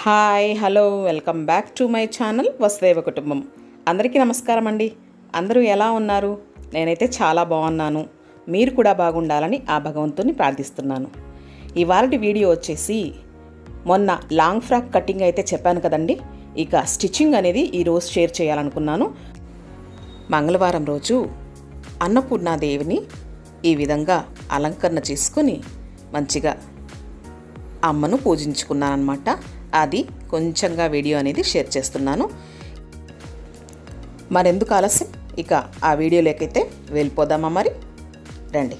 hi hello welcome back to my channel Vasudeva Kutumbam అందరికీ నమస్కారం అండి అందరూ ఎలా ఉన్నారు నేనైతే చాలా బాగున్నాను మీరు కూడా బాగుండాలని ఆ భగవంతుని ప్రార్థిస్తున్నాను ఇవాళ వీడియో వచ్చేసి మొన్న లాంగ్ ఫ్రాక్ కటింగ్ అయితే చెప్పాను కదండి ఇక స్టిచ్చింగ్ అనేది ఈరోజు షేర్ చేయాలనుకున్నాను మంగళవారం రోజు అన్నపూర్ణాదేవిని ఈ విధంగా అలంకరణ చేసుకొని మంచిగా అమ్మను పూజించుకున్నానమాట అది కొంచెంగా వీడియో అనేది షేర్ చేస్తున్నాను మరెందుకు ఆలస్యం ఇక ఆ వీడియోలోకైతే వెళ్ళిపోదామా మరి రండి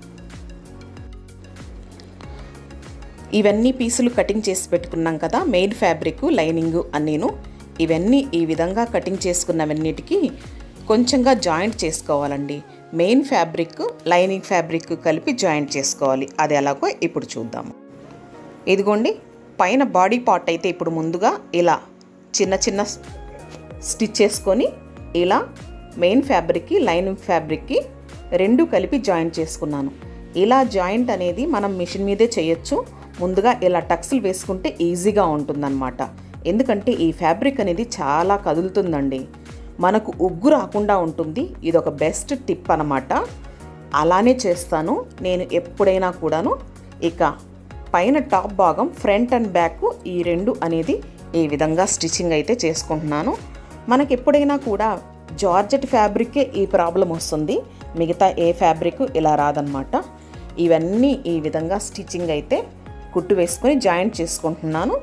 ఇవన్నీ పీసులు కటింగ్ చేసి పెట్టుకున్నాం కదా మెయిన్ ఫ్యాబ్రిక్ లైనింగ్ అన్నీను ఇవన్నీ ఈ విధంగా కటింగ్ చేసుకున్నవన్నిటికీ కొంచెంగా జాయింట్ చేసుకోవాలండి మెయిన్ ఫ్యాబ్రిక్ లైనింగ్ ఫ్యాబ్రిక్ కలిపి జాయింట్ చేసుకోవాలి అది ఎలాగో ఇప్పుడు చూద్దాము ఇదిగోండి పైన బాడీ పార్ట్ అయితే ఇప్పుడు ముందుగా ఇలా చిన్న చిన్న స్టిచ్ చేసుకొని ఇలా మెయిన్ ఫ్యాబ్రిక్కి లైనింగ్ ఫ్యాబ్రిక్కి రెండు కలిపి జాయింట్ చేసుకున్నాను ఇలా జాయింట్ అనేది మనం మిషన్ మీదే చేయొచ్చు ముందుగా ఇలా టక్స్లు వేసుకుంటే ఈజీగా ఉంటుందన్నమాట ఎందుకంటే ఈ ఫ్యాబ్రిక్ అనేది చాలా కదులుతుందండి మనకు ఉగ్గు రాకుండా ఉంటుంది ఇది ఒక బెస్ట్ టిప్ అనమాట అలానే చేస్తాను నేను ఎప్పుడైనా కూడాను ఇక పైన టాప్ భాగం ఫ్రంట్ అండ్ బ్యాక్ ఈ రెండు అనేది ఈ విధంగా స్టిచ్చింగ్ అయితే చేసుకుంటున్నాను మనకి ఎప్పుడైనా కూడా జార్జెట్ ఫ్యాబ్రికే ఈ ప్రాబ్లం వస్తుంది మిగతా ఏ ఫ్యాబ్రిక్ ఇలా రాదనమాట ఇవన్నీ ఈ విధంగా స్టిచ్చింగ్ అయితే కుట్టు వేసుకొని జాయింట్ చేసుకుంటున్నాను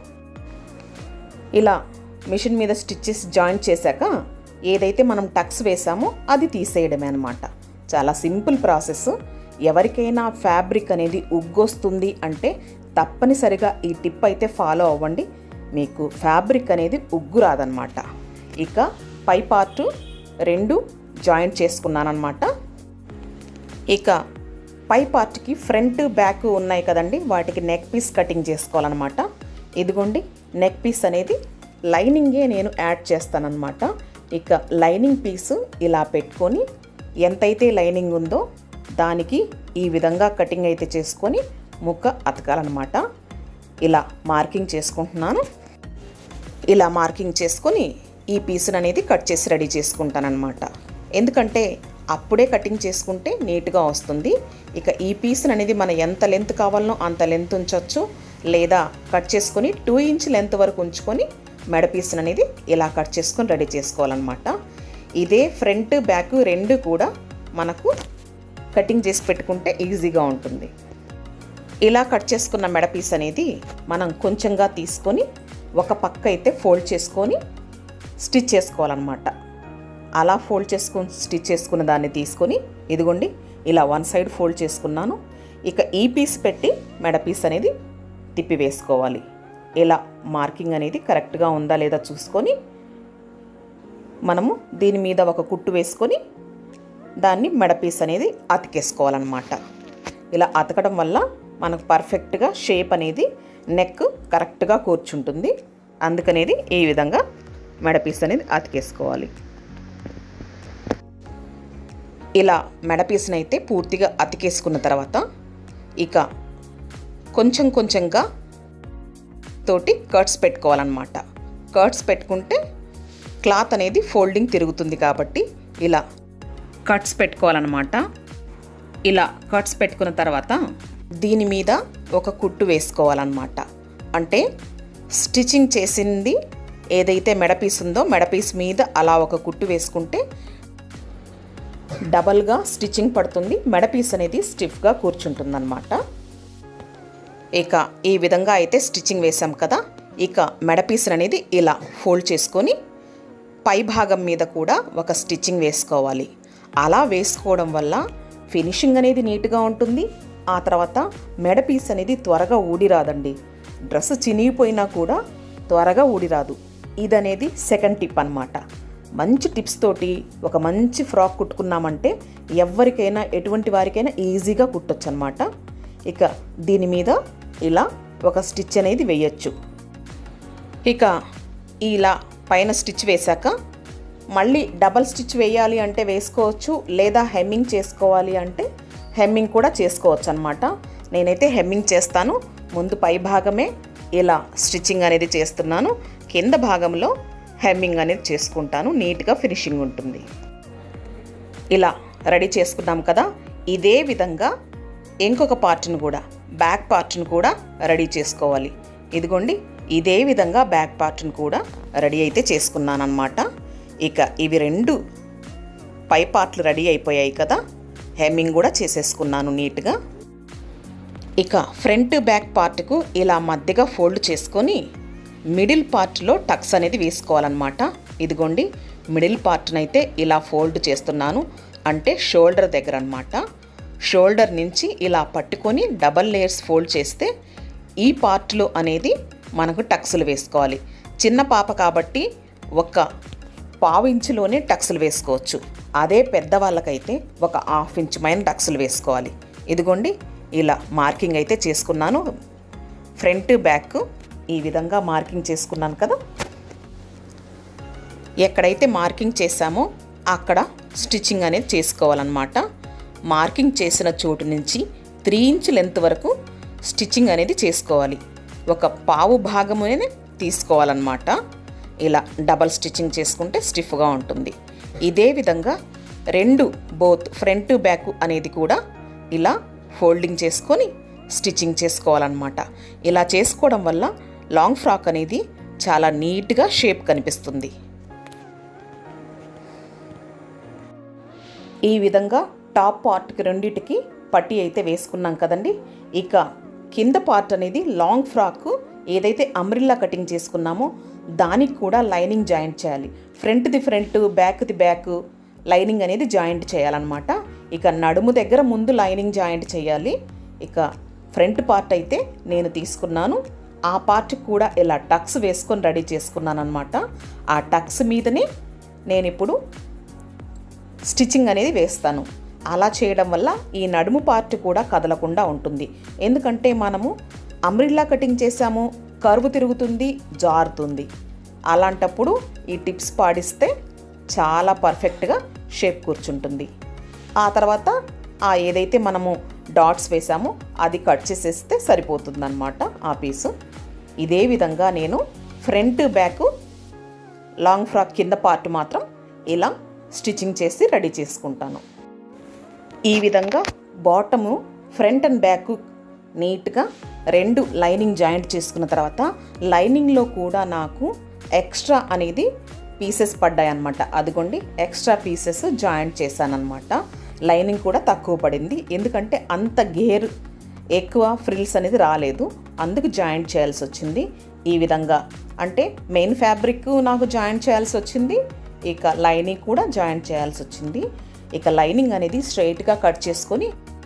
ఇలా మిషన్ మీద స్టిచ్చెస్ జాయింట్ చేశాక ఏదైతే మనం టక్స్ వేసామో అది తీసేయడమే అనమాట చాలా సింపుల్ ప్రాసెస్ ఎవరికైనా ఫ్యాబ్రిక్ అనేది ఉగ్గొస్తుంది అంటే తప్పనిసరిగా ఈ టిప్ అయితే ఫాలో అవ్వండి మీకు ఫ్యాబ్రిక్ అనేది ఉగ్గు రాదనమాట ఇక పై పార్ట్ రెండు జాయింట్ చేసుకున్నానమాట ఇక పై పార్ట్కి ఫ్రంట్ బ్యాక్ ఉన్నాయి కదండి వాటికి నెక్ పీస్ కటింగ్ చేసుకోవాలన్నమాట ఇదిగోండి నెక్ పీస్ అనేది లైనింగే నేను యాడ్ చేస్తానన్నమాట ఇక లైనింగ్ పీసు ఇలా పెట్టుకొని ఎంతైతే లైనింగ్ ఉందో దానికి ఈ విధంగా కటింగ్ అయితే చేసుకొని ముక్క అతకాలన్నమాట ఇలా మార్కింగ్ చేసుకుంటున్నాను ఇలా మార్కింగ్ చేసుకొని ఈ పీసును అనేది కట్ చేసి రెడీ చేసుకుంటానన్నమాట ఎందుకంటే అప్పుడే కటింగ్ చేసుకుంటే నీట్గా వస్తుంది ఇక ఈ పీసును అనేది మనం ఎంత లెంత్ కావాలనో అంత లెంత్ ఉంచవచ్చు లేదా కట్ చేసుకొని టూ ఇంచ్ లెంత్ వరకు ఉంచుకొని మెడ పీసును అనేది ఇలా కట్ చేసుకొని రెడీ చేసుకోవాలన్నమాట ఇదే ఫ్రంట్ బ్యాక్ రెండు కూడా మనకు కటింగ్ చేసి పెట్టుకుంటే ఈజీగా ఉంటుంది ఇలా కట్ చేసుకున్న మెడ పీస్ అనేది మనం కొంచెంగా తీసుకొని ఒక పక్క అయితే ఫోల్డ్ చేసుకొని స్టిచ్ చేసుకోవాలన్నమాట అలా ఫోల్డ్ చేసుకొని స్టిచ్ చేసుకున్న దాన్ని తీసుకొని ఇదిగోండి ఇలా వన్ సైడ్ ఫోల్డ్ చేసుకున్నాను ఇక ఈ పీస్ పెట్టి మెడ పీస్ అనేది తిప్పి వేసుకోవాలి ఇలా మార్కింగ్ అనేది కరెక్ట్గా ఉందా లేదా చూసుకొని మనము దీని మీద ఒక కుట్టు వేసుకొని దాన్ని మెడ పీస్ అనేది అతికేసుకోవాలన్నమాట ఇలా అతకడం వల్ల మనకు పర్ఫెక్ట్గా షేప్ అనేది నెక్ కరెక్ట్గా కూర్చుంటుంది అందుకనేది ఈ విధంగా మెడ పీస్ అనేది అతికేసుకోవాలి ఇలా మెడ పీస్ని అయితే పూర్తిగా అతికేసుకున్న తర్వాత ఇక కొంచెం కొంచెంగా తోటి కర్ట్స్ పెట్టుకోవాలన్నమాట కర్ట్స్ పెట్టుకుంటే క్లాత్ అనేది ఫోల్డింగ్ తిరుగుతుంది కాబట్టి ఇలా కట్స్ పెట్టుకోవాలన్నమాట ఇలా కట్స్ పెట్టుకున్న తర్వాత దీని మీద ఒక కుట్టు వేసుకోవాలన్నమాట అంటే స్టిచ్చింగ్ చేసింది ఏదైతే మెడపీస్ ఉందో మెడపీస్ మీద అలా ఒక కుట్టు వేసుకుంటే డబల్గా స్టిచ్చింగ్ పడుతుంది మెడపీస్ అనేది స్టిఫ్గా కూర్చుంటుందన్నమాట ఇక ఈ విధంగా అయితే స్టిచ్చింగ్ వేసాం కదా ఇక మెడపీస్ అనేది ఇలా ఫోల్డ్ చేసుకొని పై భాగం మీద కూడా ఒక స్టిచ్చింగ్ వేసుకోవాలి అలా వేసుకోవడం వల్ల ఫినిషింగ్ అనేది నీట్గా ఉంటుంది ఆ తర్వాత మెడ పీస్ అనేది త్వరగా ఊడిరాదండి డ్రెస్ చినిగిపోయినా కూడా త్వరగా ఊడిరాదు ఇదనేది సెకండ్ టిప్ అనమాట మంచి టిప్స్ తోటి ఒక మంచి ఫ్రాక్ కుట్టుకున్నామంటే ఎవరికైనా ఎటువంటి వారికైనా ఈజీగా కుట్టొచ్చు అనమాట ఇక దీని మీద ఇలా ఒక స్టిచ్ అనేది వేయచ్చు ఇక ఇలా పైన స్టిచ్ వేశాక మళ్ళీ డబల్ స్టిచ్ వేయాలి అంటే వేసుకోవచ్చు లేదా హెమ్మింగ్ చేసుకోవాలి అంటే హెమ్మింగ్ కూడా చేసుకోవచ్చు అనమాట నేనైతే హెమ్మింగ్ చేస్తాను ముందు పై భాగమే ఇలా స్టిచ్చింగ్ అనేది చేస్తున్నాను కింద భాగంలో హెమ్మింగ్ అనేది చేసుకుంటాను నీట్గా ఫినిషింగ్ ఉంటుంది ఇలా రెడీ చేసుకున్నాం కదా ఇదే విధంగా ఇంకొక పార్ట్ను కూడా బ్యాక్ పార్ట్ను కూడా రెడీ చేసుకోవాలి ఇదిగోండి ఇదే విధంగా బ్యాక్ పార్ట్ను కూడా రెడీ అయితే చేసుకున్నాను అనమాట ఇక ఇవి రెండు పై పార్ట్లు రెడీ అయిపోయాయి కదా హెమ్మింగ్ కూడా చేసేసుకున్నాను నీట్గా ఇక ఫ్రంట్ బ్యాక్ పార్ట్కు ఇలా మధ్యగా ఫోల్డ్ చేసుకొని మిడిల్ పార్ట్లో టక్స్ అనేది వేసుకోవాలన్నమాట ఇదిగోండి మిడిల్ పార్ట్నైతే ఇలా ఫోల్డ్ చేస్తున్నాను అంటే షోల్డర్ దగ్గర అనమాట షోల్డర్ నుంచి ఇలా పట్టుకొని డబల్ లేయర్స్ ఫోల్డ్ చేస్తే ఈ పార్ట్లో అనేది మనకు టక్స్లు వేసుకోవాలి చిన్న పాప కాబట్టి ఒక పావు ఇంచులోనే టక్స్లు వేసుకోవచ్చు అదే పెద్దవాళ్ళకైతే ఒక హాఫ్ ఇంచ్ పైన టక్స్లు వేసుకోవాలి ఇదిగోండి ఇలా మార్కింగ్ అయితే చేసుకున్నాను ఫ్రంట్ బ్యాక్ ఈ విధంగా మార్కింగ్ చేసుకున్నాను కదా ఎక్కడైతే మార్కింగ్ చేశామో అక్కడ స్టిచ్చింగ్ అనేది చేసుకోవాలన్నమాట మార్కింగ్ చేసిన చోటు నుంచి త్రీ ఇంచ్ లెంత్ వరకు స్టిచ్చింగ్ అనేది చేసుకోవాలి ఒక పావు భాగమునే తీసుకోవాలన్నమాట ఇలా డబల్ స్టిచ్చింగ్ చేసుకుంటే స్టిఫ్గా ఉంటుంది ఇదే విధంగా రెండు బోత్ ఫ్రంట్ బ్యాక్ అనేది కూడా ఇలా ఫోల్డింగ్ చేసుకొని స్టిచ్చింగ్ చేసుకోవాలన్నమాట ఇలా చేసుకోవడం వల్ల లాంగ్ ఫ్రాక్ అనేది చాలా నీట్గా షేప్ కనిపిస్తుంది ఈ విధంగా టాప్ పార్ట్కి రెండిటికి పట్టి అయితే వేసుకున్నాం కదండి ఇక కింద పార్ట్ అనేది లాంగ్ ఫ్రాక్ ఏదైతే అమ్రిల్లా కటింగ్ చేసుకున్నామో దానికి కూడా లైనింగ్ జాయింట్ చేయాలి ఫ్రంట్ది ఫ్రంట్ బ్యాక్ది బ్యాక్ లైనింగ్ అనేది జాయింట్ చేయాలన్నమాట ఇక నడుము దగ్గర ముందు లైనింగ్ జాయింట్ చేయాలి ఇక ఫ్రంట్ పార్ట్ అయితే నేను తీసుకున్నాను ఆ పార్ట్ కూడా ఇలా టక్స్ వేసుకొని రెడీ చేసుకున్నాను అనమాట ఆ టక్స్ మీదనే నేను ఇప్పుడు స్టిచ్చింగ్ అనేది వేస్తాను అలా చేయడం వల్ల ఈ నడుము పార్ట్ కూడా కదలకుండా ఉంటుంది ఎందుకంటే మనము అమ్రిల్లా కటింగ్ చేసాము కరువు తిరుగుతుంది జారుతుంది అలాంటప్పుడు ఈ టిప్స్ పాడిస్తే చాలా పర్ఫెక్ట్గా షేప్ కూర్చుంటుంది ఆ తర్వాత ఆ ఏదైతే మనము డాట్స్ వేసామో అది కట్ చేసేస్తే సరిపోతుందన్నమాట ఆ పీసు ఇదే విధంగా నేను ఫ్రంట్ బ్యాక్ లాంగ్ ఫ్రాక్ కింద పార్ట్ మాత్రం ఇలా స్టిచ్చింగ్ చేసి రెడీ చేసుకుంటాను ఈ విధంగా బాటము ఫ్రంట్ అండ్ బ్యాక్ నీట్గా రెండు లైనింగ్ జాయింట్ చేసుకున్న తర్వాత లైనింగ్లో కూడా నాకు ఎక్స్ట్రా అనేది పీసెస్ పడ్డాయి అనమాట అదిగోండి ఎక్స్ట్రా పీసెస్ జాయింట్ చేశానమాట లైనింగ్ కూడా తక్కువ పడింది ఎందుకంటే అంత గేర్ ఎక్కువ ఫ్రిల్స్ అనేది రాలేదు అందుకు జాయింట్ చేయాల్సి వచ్చింది ఈ విధంగా అంటే మెయిన్ ఫ్యాబ్రిక్ నాకు జాయింట్ చేయాల్సి వచ్చింది ఇక లైనింగ్ కూడా జాయింట్ చేయాల్సి వచ్చింది ఇక లైనింగ్ అనేది స్ట్రైట్గా కట్ చేసుకొని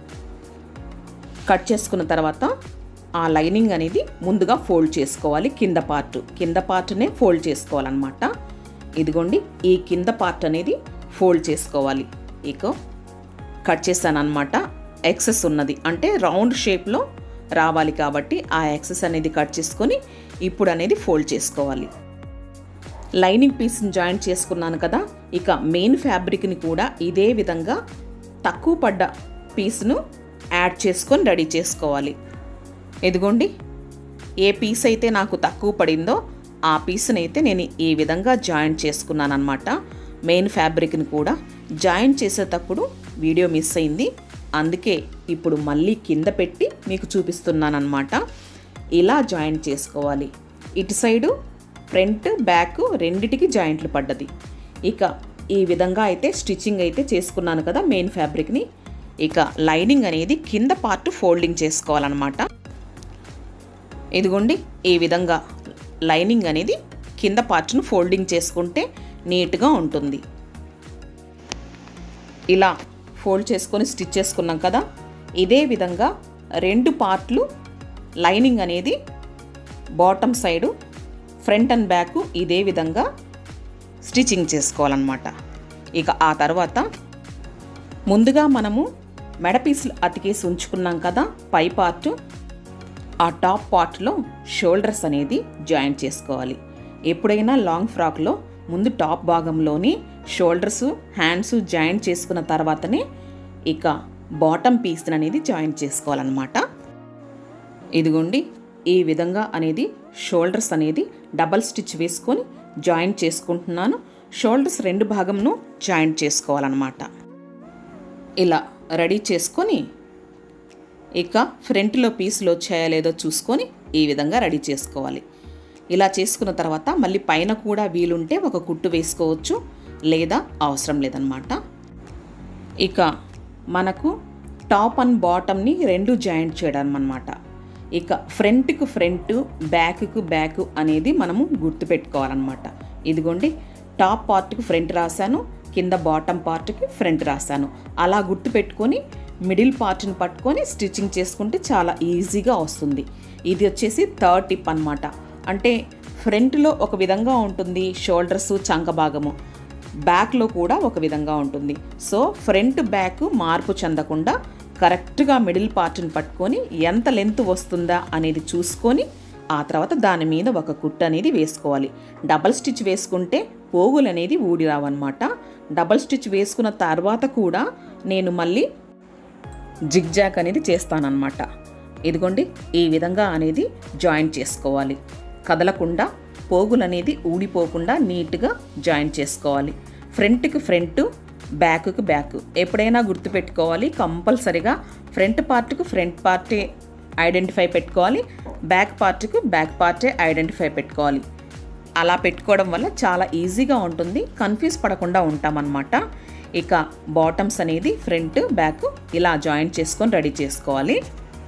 కట్ చేసుకున్న తర్వాత ఆ లైనింగ్ అనేది ముందుగా ఫోల్డ్ చేసుకోవాలి కింద పార్ట్ కింద పార్ట్నే ఫోల్డ్ చేసుకోవాలన్నమాట ఇదిగోండి ఈ కింద పార్ట్ అనేది ఫోల్డ్ చేసుకోవాలి ఇక కట్ చేశాను అనమాట ఎక్సెస్ ఉన్నది అంటే రౌండ్ షేప్లో రావాలి కాబట్టి ఆ ఎక్సెస్ అనేది కట్ చేసుకొని ఇప్పుడు అనేది ఫోల్డ్ చేసుకోవాలి లైనింగ్ పీస్ని జాయింట్ చేసుకున్నాను కదా ఇక మెయిన్ ఫ్యాబ్రిక్ని కూడా ఇదే విధంగా తక్కువ పడ్డ పీస్ను యాడ్ చేసుకొని రెడీ చేసుకోవాలి ఇదిగోండి ఏ పీస్ అయితే నాకు తక్కువ పడిందో ఆ పీస్ని అయితే నేను ఈ విధంగా జాయింట్ చేసుకున్నాను అనమాట మెయిన్ ఫ్యాబ్రిక్ని కూడా జాయింట్ చేసేటప్పుడు వీడియో మిస్ అయింది అందుకే ఇప్పుడు మళ్ళీ కింద పెట్టి మీకు చూపిస్తున్నాను అనమాట ఇలా జాయింట్ చేసుకోవాలి ఇటు సైడు ఫ్రంట్ బ్యాక్ రెండిటికి జాయింట్లు పడ్డది ఇక ఈ విధంగా అయితే స్టిచ్చింగ్ అయితే చేసుకున్నాను కదా మెయిన్ ఫ్యాబ్రిక్ని ఇక లైనింగ్ అనేది కింద పార్ట్ ఫోల్డింగ్ చేసుకోవాలన్నమాట ఇదిగోండి ఈ విధంగా లైనింగ్ అనేది కింద పార్ట్ను ఫోల్డింగ్ చేసుకుంటే నీట్గా ఉంటుంది ఇలా ఫోల్డ్ చేసుకొని స్టిచ్ చేసుకున్నాం కదా ఇదే విధంగా రెండు పార్ట్లు లైనింగ్ అనేది bottom side front and back ఇదే విధంగా స్టిచ్చింగ్ చేసుకోవాలన్నమాట ఇక ఆ తర్వాత ముందుగా మనము మెడపీసులు అతికేసి ఉంచుకున్నాం కదా పై పార్ట్ ఆ టాప్ పార్ట్లో షోల్డర్స్ అనేది జాయింట్ చేసుకోవాలి ఎప్పుడైనా లాంగ్ ఫ్రాక్లో ముందు టాప్ భాగంలోని షోల్డర్స్ హ్యాండ్స్ జాయింట్ చేసుకున్న తర్వాతనే ఇక బాటమ్ పీస్ అనేది జాయింట్ చేసుకోవాలన్నమాట ఇదిగోండి ఈ విధంగా అనేది షోల్డర్స్ అనేది డబల్ స్టిచ్ వేసుకొని జాయింట్ చేసుకుంటున్నాను షోల్డర్స్ రెండు భాగంను జాయింట్ చేసుకోవాలన్నమాట ఇలా రెడీ చేసుకొని ఇక ఫ్రంట్లో పీసులు వచ్చాయా లేదో చూసుకొని ఈ విధంగా రెడీ చేసుకోవాలి ఇలా చేసుకున్న తర్వాత మళ్ళీ పైన కూడా వీలుంటే ఒక కుట్టు వేసుకోవచ్చు లేదా అవసరం లేదనమాట ఇక మనకు టాప్ అండ్ బాటమ్ని రెండు జాయింట్ చేయడం అనమాట ఇక ఫ్రంట్కు ఫ్రంట్ బ్యాక్కు బ్యాక్ అనేది మనము గుర్తుపెట్టుకోవాలన్నమాట ఇదిగోండి టాప్ పార్ట్కి ఫ్రంట్ రాశాను కింద బాటమ్ పార్ట్కి ఫ్రంట్ రాశాను అలా గుర్తుపెట్టుకొని మిడిల్ పార్ట్ని పట్టుకొని స్టిచ్చింగ్ చేసుకుంటే చాలా ఈజీగా వస్తుంది ఇది వచ్చేసి థర్డ్ టిప్ అనమాట అంటే ఫ్రంట్లో ఒక విధంగా ఉంటుంది షోల్డర్స్ చంక భాగము బ్యాక్లో కూడా ఒక విధంగా ఉంటుంది సో ఫ్రంట్ బ్యాక్ మార్పు చెందకుండా కరెక్ట్గా మిడిల్ పార్ట్ని పట్టుకొని ఎంత లెంత్ వస్తుందా అనేది చూసుకొని ఆ తర్వాత దాని మీద ఒక కుట్టు అనేది వేసుకోవాలి డబల్ స్టిచ్ వేసుకుంటే పోగులు అనేది ఊడి రావన్నమాట డబల్ స్టిచ్ వేసుకున్న తర్వాత కూడా నేను మళ్ళీ జిగ్జాక్ అనేది చేస్తానన్నమాట ఇదిగోండి ఈ విధంగా అనేది జాయింట్ చేసుకోవాలి కదలకుండా పోగులు అనేది ఊడిపోకుండా నీట్గా జాయింట్ చేసుకోవాలి ఫ్రంట్కి ఫ్రంట్ బ్యాక్కి బ్యాక్ ఎప్పుడైనా గుర్తుపెట్టుకోవాలి కంపల్సరిగా ఫ్రంట్ పార్ట్కు ఫ్రంట్ పార్టే ఐడెంటిఫై పెట్టుకోవాలి బ్యాక్ పార్ట్కు బ్యాక్ పార్టే ఐడెంటిఫై పెట్టుకోవాలి అలా పెట్టుకోవడం వల్ల చాలా ఈజీగా ఉంటుంది కన్ఫ్యూజ్ పడకుండా ఉంటామన్నమాట ఇక బాటమ్స్ అనేది ఫ్రంట్ బ్యాక్ ఇలా జాయింట్ చేసుకొని రెడీ చేసుకోవాలి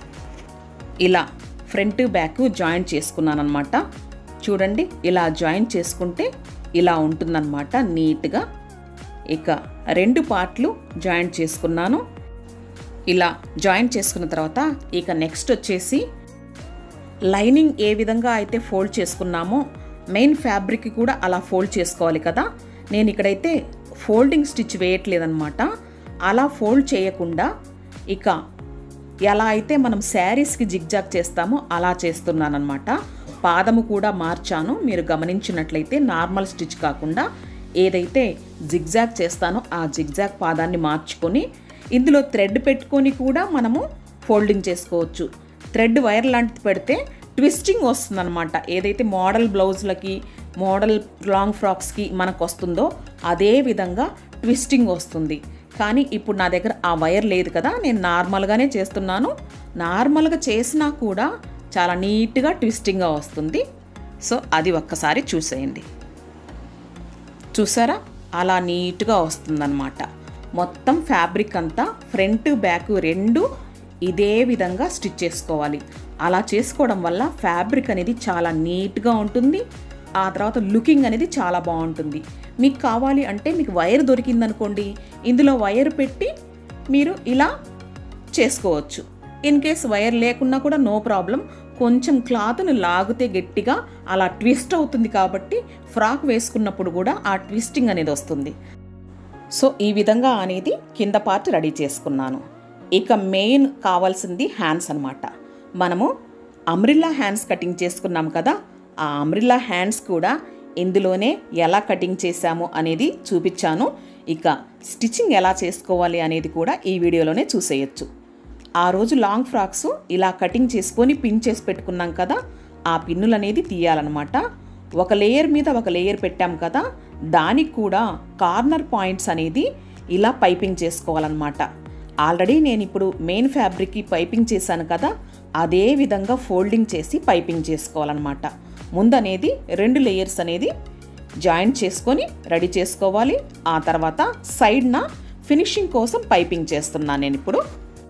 ఇలా ఫ్రంట్ బ్యాక్ జాయింట్ చేసుకున్నాను అనమాట చూడండి ఇలా జాయింట్ చేసుకుంటే ఇలా ఉంటుందన్నమాట నీట్గా ఇక రెండు పార్ట్లు జాయింట్ చేసుకున్నాను ఇలా జాయింట్ చేసుకున్న తర్వాత ఇక నెక్స్ట్ వచ్చేసి లైనింగ్ ఏ విధంగా అయితే ఫోల్డ్ చేసుకున్నామో మెయిన్ ఫ్యాబ్రిక్ కూడా అలా ఫోల్డ్ చేసుకోవాలి కదా నేను ఇక్కడైతే ఫోల్డింగ్ స్టిచ్ వేయట్లేదన్నమాట అలా ఫోల్డ్ చేయకుండా ఇక ఎలా అయితే మనం శారీస్కి జిగ్జాగ్ చేస్తామో అలా చేస్తున్నానమాట పాదము కూడా మార్చాను మీరు గమనించినట్లయితే నార్మల్ స్టిచ్ కాకుండా ఏదైతే జిగ్జాగ్ చేస్తానో ఆ జిగ్జాగ్ పాదాన్ని మార్చుకొని ఇందులో థ్రెడ్ పెట్టుకొని కూడా మనము ఫోల్డింగ్ చేసుకోవచ్చు థ్రెడ్ వైర్ లాంటిది పెడితే ట్విస్టింగ్ వస్తుందన్నమాట ఏదైతే మోడల్ బ్లౌజ్లకి మోడల్ లాంగ్ ఫ్రాక్స్కి మనకు వస్తుందో అదే విధంగా ట్విస్టింగ్ వస్తుంది కానీ ఇప్పుడు నా దగ్గర ఆ వైర్ లేదు కదా నేను నార్మల్గానే చేస్తున్నాను నార్మల్గా చేసినా కూడా చాలా నీట్గా ట్విస్టింగ్గా వస్తుంది సో అది ఒక్కసారి చూసేయండి చూసారా అలా నీట్గా వస్తుందన్నమాట మొత్తం ఫ్యాబ్రిక్ అంతా ఫ్రంట్ బ్యాక్ రెండు ఇదే విధంగా స్టిచ్ చేసుకోవాలి అలా చేసుకోవడం వల్ల ఫ్యాబ్రిక్ అనేది చాలా నీట్గా ఉంటుంది ఆ తర్వాత లుకింగ్ అనేది చాలా బాగుంటుంది మీకు కావాలి అంటే మీకు వైర్ దొరికిందనుకోండి ఇందులో వైర్ పెట్టి మీరు ఇలా చేసుకోవచ్చు ఇన్ కేస్ వైర్ లేకున్నా కూడా నో ప్రాబ్లం కొంచెం క్లాత్ను లాగితే గట్టిగా అలా ట్విస్ట్ అవుతుంది కాబట్టి ఫ్రాక్ వేసుకున్నప్పుడు కూడా ఆ ట్విస్టింగ్ అనేది వస్తుంది సో ఈ విధంగా అనేది కింద పార్ట్ రెడీ చేసుకున్నాను ఇక మెయిన్ కావాల్సింది హ్యాండ్స్ అనమాట మనము అమ్రిల్లా హ్యాండ్స్ కటింగ్ చేసుకున్నాం కదా ఆ అమ్రిల్లా హ్యాండ్స్ కూడా ఇందులోనే ఎలా కటింగ్ చేశాము అనేది చూపించాను ఇక స్టిచ్చింగ్ ఎలా చేసుకోవాలి అనేది కూడా ఈ వీడియోలోనే చూసేయచ్చు ఆ రోజు లాంగ్ ఫ్రాక్స్ ఇలా కటింగ్ చేసుకొని పిన్ చేసి పెట్టుకున్నాం కదా ఆ పిన్నులు అనేది తీయాలన్నమాట ఒక లేయర్ మీద ఒక లేయర్ పెట్టాం కదా దానికి కూడా కార్నర్ పాయింట్స్ అనేది ఇలా పైపింగ్ చేసుకోవాలన్నమాట ఆల్రెడీ నేను ఇప్పుడు మెయిన్ ఫ్యాబ్రిక్కి పైపింగ్ చేశాను కదా అదే విధంగా ఫోల్డింగ్ చేసి పైపింగ్ చేసుకోవాలన్నమాట ముందనేది రెండు లేయర్స్ అనేది జాయింట్ చేసుకొని రెడీ చేసుకోవాలి ఆ తర్వాత సైడ్న ఫినిషింగ్ కోసం పైపింగ్ చేస్తున్నాను నేను ఇప్పుడు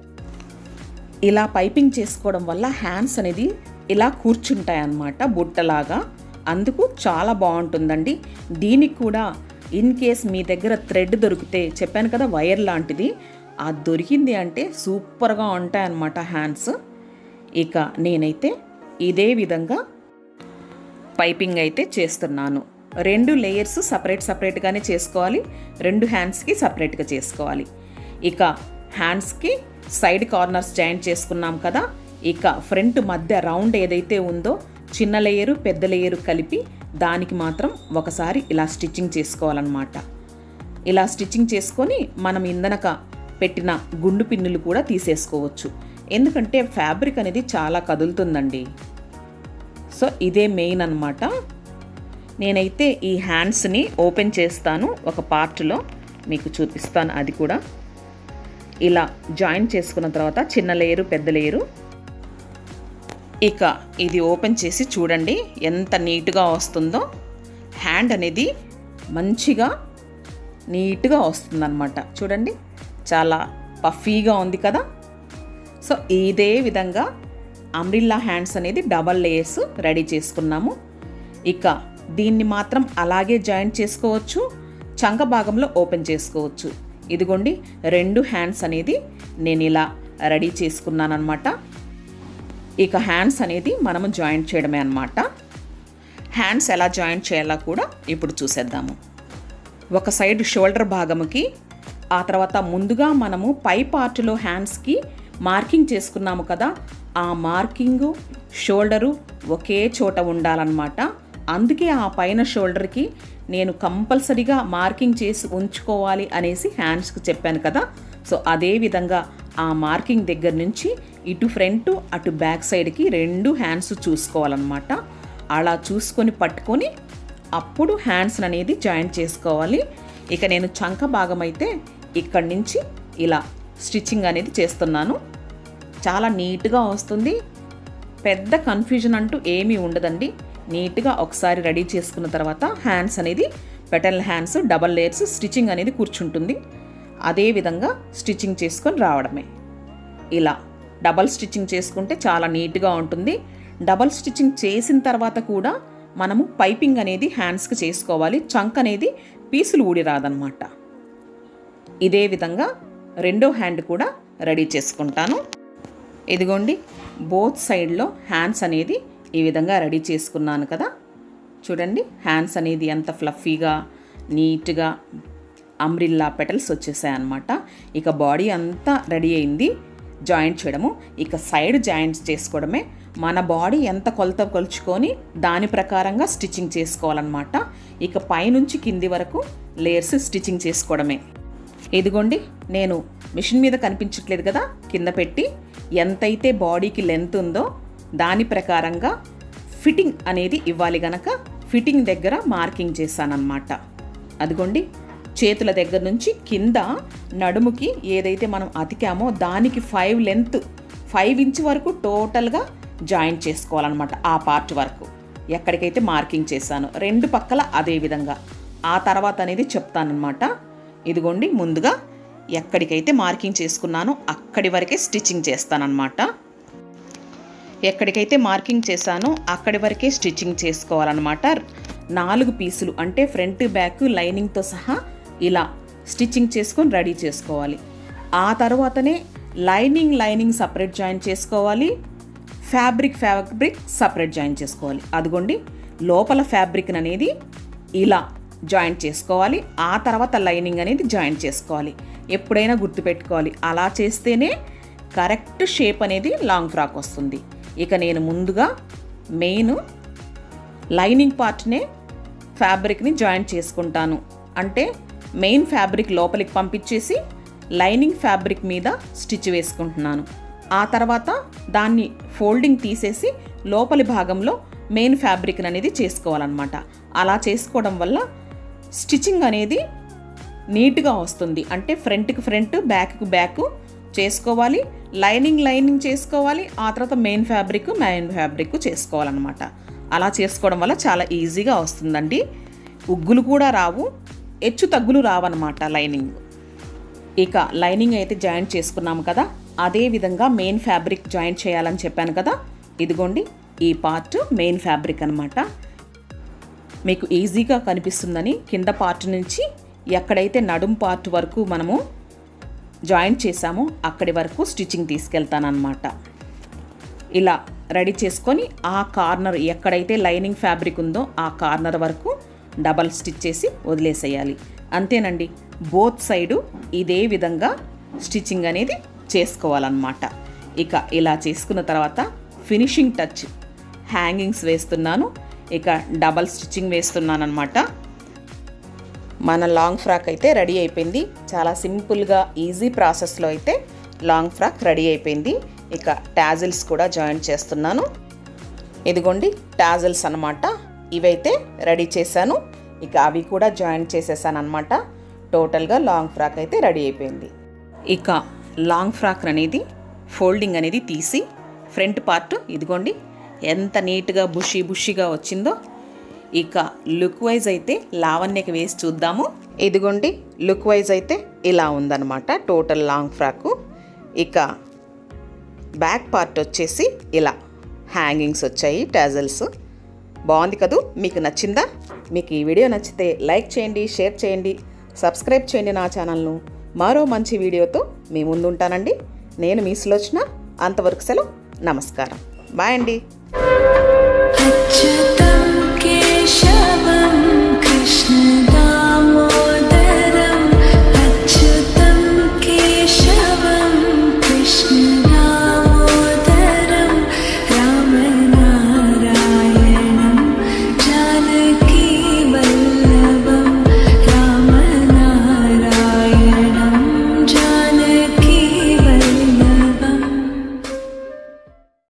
ఇలా పైపింగ్ చేసుకోవడం వల్ల హ్యాండ్స్ అనేది ఇలా కూర్చుంటాయి అన్నమాట బుట్టలాగా అందుకు చాలా బాగుంటుందండి దీనికి కూడా ఇన్ కేస్ మీ దగ్గర థ్రెడ్ దొరికితే చెప్పాను కదా వైర్ లాంటిది అది దొరికింది అంటే సూపర్గా ఉంటాయన్నమాట హ్యాండ్స్ ఇక నేనైతే ఇదే విధంగా పైపింగ్ అయితే చేస్తున్నాను రెండు లేయర్స్ సపరేట్ సపరేట్గానే చేసుకోవాలి రెండు హ్యాండ్స్కి సపరేట్గా చేసుకోవాలి ఇక హ్యాండ్స్కి సైడ్ కార్నర్స్ జాయింట్ చేసుకున్నాం కదా ఇక ఫ్రంట్ మధ్య రౌండ్ ఏదైతే ఉందో చిన్న లేయరు పెద్ద లేయరు కలిపి దానికి మాత్రం ఒకసారి ఇలా స్టిచ్చింగ్ చేసుకోవాలన్నమాట ఇలా స్టిచ్చింగ్ చేసుకొని మనం ఇందనక పెట్టిన గుండు పిన్నులు కూడా తీసేసుకోవచ్చు ఎందుకంటే ఫ్యాబ్రిక్ అనేది చాలా కదులుతుందండి సో ఇదే మెయిన్ అనమాట నేనైతే ఈ హ్యాండ్స్ని ఓపెన్ చేస్తాను ఒక పార్ట్లో మీకు చూపిస్తాను అది కూడా ఇలా జాయిన్ చేసుకున్న తర్వాత చిన్న లేయరు పెద్ద లేయరు ఇక ఇది ఓపెన్ చేసి చూడండి ఎంత నీట్గా వస్తుందో హ్యాండ్ అనేది మంచిగా నీట్గా వస్తుందన్నమాట చూడండి చాలా పఫీగా ఉంది కదా సో ఇదే విధంగా అమ్రిల్లా హ్యాండ్స్ అనేది డబల్ లేయర్స్ రెడీ చేసుకున్నాము ఇక దీన్ని మాత్రం అలాగే జాయింట్ చేసుకోవచ్చు చంక భాగంలో ఓపెన్ చేసుకోవచ్చు ఇదిగోండి రెండు హ్యాండ్స్ అనేది నేను ఇలా రెడీ చేసుకున్నాను అనమాట ఇక హ్యాండ్స్ అనేది మనము జాయింట్ చేయడమే అనమాట హ్యాండ్స్ ఎలా జాయింట్ చేయాలో కూడా ఇప్పుడు చూసేద్దాము ఒక సైడ్ షోల్డర్ భాగముకి ఆ తర్వాత ముందుగా మనము పై పార్ట్లో హ్యాండ్స్కి మార్కింగ్ చేసుకున్నాము కదా ఆ మార్కింగు షోల్డరు ఒకే చోట ఉండాలన్నమాట అందుకే ఆ పైన షోల్డర్కి నేను కంపల్సరీగా మార్కింగ్ చేసి ఉంచుకోవాలి అనేసి హ్యాండ్స్కి చెప్పాను కదా సో అదే విధంగా ఆ మార్కింగ్ దగ్గర నుంచి ఇటు ఫ్రంట్ అటు బ్యాక్ సైడ్కి రెండు హ్యాండ్స్ చూసుకోవాలన్నమాట అలా చూసుకొని పట్టుకొని అప్పుడు హ్యాండ్స్ అనేది జాయింట్ చేసుకోవాలి ఇక నేను చంక భాగం అయితే ఇక్కడి నుంచి ఇలా స్టిచ్చింగ్ అనేది చేస్తున్నాను చాలా నీట్గా వస్తుంది పెద్ద కన్ఫ్యూజన్ అంటూ ఏమీ ఉండదండి నీట్గా ఒకసారి రెడీ చేసుకున్న తర్వాత హ్యాండ్స్ అనేది petal hands double layers stitching అనేది కూర్చుంటుంది అదే విధంగా స్టిచ్చింగ్ చేసుకొని రావడమే ఇలా డబల్ స్టిచ్చింగ్ చేసుకుంటే చాలా నీట్గా ఉంటుంది డబల్ స్టిచ్చింగ్ చేసిన తర్వాత కూడా మనము పైపింగ్ అనేది హ్యాండ్స్కి చేసుకోవాలి చంక్ అనేది పీసులు ఊడి రాదనమాట ఇదే విధంగా రెండో హ్యాండ్ కూడా రెడీ చేసుకుంటాను ఇదిగోండి బోత్ సైడ్లో హ్యాండ్స్ అనేది ఈ విధంగా రెడీ చేసుకున్నాను కదా చూడండి హ్యాండ్స్ అనేది ఎంత ఫ్లఫీగా నీట్గా అంబ్రిల్లా పెటల్స్ వచ్చేసాయి అనమాట ఇక బాడీ అంతా రెడీ అయింది జాయింట్ చేయడము ఇక సైడ్ జాయింట్స్ చేసుకోవడమే మన బాడీ ఎంత కొలత కొలుచుకొని దాని ప్రకారంగా స్టిచ్చింగ్ చేసుకోవాలన్నమాట ఇక పైనుంచి కింది వరకు లేయర్స్ స్టిచ్చింగ్ చేసుకోవడమే ఇదిగోండి నేను మిషన్ మీద కనిపించట్లేదు కదా కింద పెట్టి ఎంతైతే బాడీకి లెంత్ ఉందో దాని ప్రకారంగా ఫిట్టింగ్ అనేది ఇవ్వాలి గనక ఫిట్టింగ్ దగ్గర మార్కింగ్ చేశానన్నమాట అదిగోండి చేతుల దగ్గర నుంచి కింద నడుముకి ఏదైతే మనం అతికామో దానికి ఫైవ్ లెంత్ ఫైవ్ ఇంచ్ వరకు టోటల్గా జాయింట్ చేసుకోవాలన్నమాట ఆ పార్ట్ వరకు ఎక్కడికైతే మార్కింగ్ చేశాను రెండు పక్కల అదే విధంగా ఆ తర్వాత అనేది చెప్తానమాట ఇదిగోండి ముందుగా ఎక్కడికైతే మార్కింగ్ చేసుకున్నానో అక్కడి వరకే స్టిచ్చింగ్ చేస్తానన్నమాట ఎక్కడికైతే మార్కింగ్ చేశానో అక్కడి వరకే స్టిచ్చింగ్ చేసుకోవాలన్నమాట నాలుగు పీసులు అంటే ఫ్రంట్ బ్యాక్ లైనింగ్తో సహా ఇలా స్టిచ్చింగ్ చేసుకొని రెడీ చేసుకోవాలి ఆ తర్వాతనే లైనింగ్ లైనింగ్ సపరేట్ జాయిన్ చేసుకోవాలి ఫ్యాబ్రిక్ ఫ్యాబ్రిక్ సపరేట్ జాయిన్ చేసుకోవాలి అదిగోండి లోపల ఫ్యాబ్రిక్ అనేది ఇలా జాయింట్ చేసుకోవాలి ఆ తర్వాత లైనింగ్ అనేది జాయింట్ చేసుకోవాలి ఎప్పుడైనా గుర్తుపెట్టుకోవాలి అలా చేస్తేనే కరెక్ట్ షేప్ అనేది లాంగ్ ఫ్రాక్ వస్తుంది ఇక నేను ముందుగా మెయిన్ లైనింగ్ పార్ట్నే ఫ్యాబ్రిక్ని జాయింట్ చేసుకుంటాను అంటే మెయిన్ ఫ్యాబ్రిక్ లోపలికి పంపించేసి లైనింగ్ ఫ్యాబ్రిక్ మీద స్టిచ్ వేసుకుంటున్నాను ఆ తర్వాత దాన్ని ఫోల్డింగ్ తీసేసి లోపలి భాగంలో మెయిన్ ఫ్యాబ్రిక్ అనేది చేసుకోవాలన్నమాట అలా చేసుకోవడం వల్ల స్టిచ్చింగ్ అనేది నీట్గా వస్తుంది అంటే ఫ్రంట్కి ఫ్రంట్ బ్యాక్కి బ్యాక్ చేసుకోవాలి లైనింగ్ లైనింగ్ చేసుకోవాలి ఆ తర్వాత మెయిన్ ఫ్యాబ్రిక్ మెయిన్ ఫ్యాబ్రిక్ చేసుకోవాలన్నమాట అలా చేసుకోవడం వల్ల చాలా ఈజీగా వస్తుందండి ఉగ్గులు కూడా రావు హెచ్చు తగ్గులు రావన్నమాట లైనింగ్ ఇక లైనింగ్ అయితే జాయింట్ చేసుకున్నాము కదా అదే విధంగా మెయిన్ ఫ్యాబ్రిక్ జాయింట్ చేయాలని చెప్పాను కదా ఇదిగోండి ఈ పార్ట్ మెయిన్ ఫ్యాబ్రిక్ అనమాట మీకు ఈజీగా కనిపిస్తుందని కింద పార్ట్ నుంచి ఎక్కడైతే నడుం పార్ట్ వరకు మనము జాయింట్ చేసామో అక్కడి వరకు స్టిచ్చింగ్ తీసుకెళ్తానమాట ఇలా రెడీ చేసుకొని ఆ కార్నర్ ఎక్కడైతే లైనింగ్ ఫ్యాబ్రిక్ ఉందో ఆ కార్నర్ వరకు డబల్ స్టిచ్ చేసి వదిలేసేయాలి అంతేనండి బోత్ సైడు ఇదే విధంగా స్టిచ్చింగ్ అనేది చేసుకోవాలన్నమాట ఇక ఇలా చేసుకున్న తర్వాత ఫినిషింగ్ టచ్ హ్యాంగింగ్స్ వేస్తున్నాను ఇక డబల్ స్టిచ్చింగ్ వేస్తున్నాను అనమాట మన లాంగ్ ఫ్రాక్ అయితే రెడీ అయిపోయింది చాలా సింపుల్గా ఈజీ ప్రాసెస్లో అయితే లాంగ్ ఫ్రాక్ రెడీ అయిపోయింది ఇక టాజిల్స్ కూడా జాయిన్ చేస్తున్నాను ఇదిగోండి టాజల్స్ అనమాట ఇవైతే రెడీ చేశాను ఇక అవి కూడా జాయింట్ చేసేసాను అనమాట టోటల్గా లాంగ్ ఫ్రాక్ అయితే రెడీ అయిపోయింది ఇక లాంగ్ ఫ్రాక్ అనేది ఫోల్డింగ్ అనేది తీసి ఫ్రంట్ పార్ట్ ఇదిగోండి ఎంత నీట్గా బుషీ బుషీగా వచ్చిందో ఇక లుక్ వైజ్ అయితే లావణ్యకి వేసి చూద్దాము ఇదిగోండి లుక్ వైజ్ అయితే ఇలా ఉందన్నమాట టోటల్ లాంగ్ ఫ్రాకు ఇక బ్యాక్ పార్ట్ వచ్చేసి ఇలా హ్యాంగింగ్స్ వచ్చాయి టాజల్స్ బాగుంది కదూ మీకు నచ్చిందా మీకు ఈ వీడియో నచ్చితే లైక్ చేయండి షేర్ చేయండి సబ్స్క్రైబ్ చేయండి నా ఛానల్ను మరో మంచి వీడియోతో మీ ముందు ఉంటానండి నేను మీ సులోచన అంతవరకు సెలవు నమస్కారం బాయ్ అండి